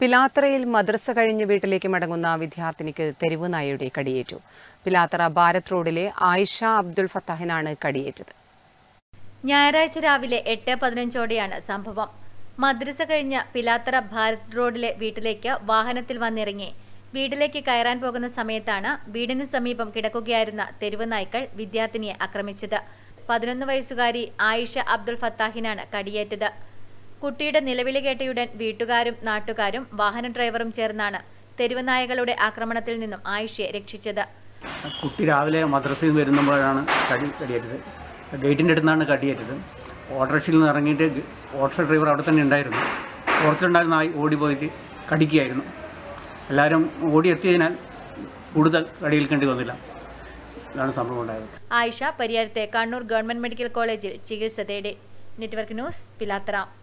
പിലാത്തറയിൽ മദ്രസ കഴിഞ്ഞ് വീട്ടിലേക്ക് മടങ്ങുന്ന വിദ്യാർത്ഥിനിക്ക് തെരുവ് നായയുടെ കടിയേറ്റു പിലാത്തറ ഭാരത് റോഡിലെ ആയിഷ അബ്ദുൾ ഫത്താഹിനാണ് കടിയേറ്റത് ഞായറാഴ്ച രാവിലെ എട്ട് പതിനഞ്ചോടെയാണ് സംഭവം മദ്രസ കഴിഞ്ഞ് പിലാത്തറ ഭാരത് റോഡിലെ വീട്ടിലേക്ക് വാഹനത്തിൽ വന്നിറങ്ങി വീട്ടിലേക്ക് കയറാൻ പോകുന്ന സമയത്താണ് വീടിന് സമീപം കിടക്കുകയായിരുന്ന തെരുവ് നായ്ക്കൾ വിദ്യാർത്ഥിനിയെ ആക്രമിച്ചത് പതിനൊന്ന് വയസ്സുകാരി ആയിഷ അബ്ദുൾ ഫത്താഹിനാണ് കടിയേറ്റത് കുട്ടിയുടെ നിലവിളി കേട്ടയുടൻ വീട്ടുകാരും നാട്ടുകാരും വാഹന ഡ്രൈവറും ചേർന്നാണ് തെരുവ് നായകളുടെ ആക്രമണത്തിൽ നിന്നും ആയിഷയെ രക്ഷിച്ചത് കുട്ടി രാവിലെ മദ്രസയിൽ നിന്ന് വരുമ്പോഴാണ് കടി കടിയേറ്റത് ഗേറ്റിൻ്റെ അടുത്ത് നിന്നാണ് കടിയേറ്റത് ഓട്ടോറിക്ഷയിൽ നിന്ന് ഇറങ്ങിയിട്ട് ഗ- ഓട്ടോറിക്ഷ ഡ്രൈവർ അവിടെ തന്നെ ഉണ്ടായിരുന്നു കുറച്ചുണ്ടായിരുന്ന ആയി ഓടി പോയിട്ട് കടിക്കുകയായിരുന്നു എല്ലാവരും ഓടിയെത്തിയതിനാൽ കൂടുതൽ കടിയേൽക്കേണ്ടി വന്നില്ല ഇതാണ് സംഭവം ഉണ്ടായത് ആയിഷ പരിയാരത്തെ കണ്ണൂർ ഗവൺമെന്റ് മെഡിക്കൽ കോളേജിൽ ചികിത്സ തേടി നെറ്റ്വർക്ക് ന്യൂസ് പിലാത്തറ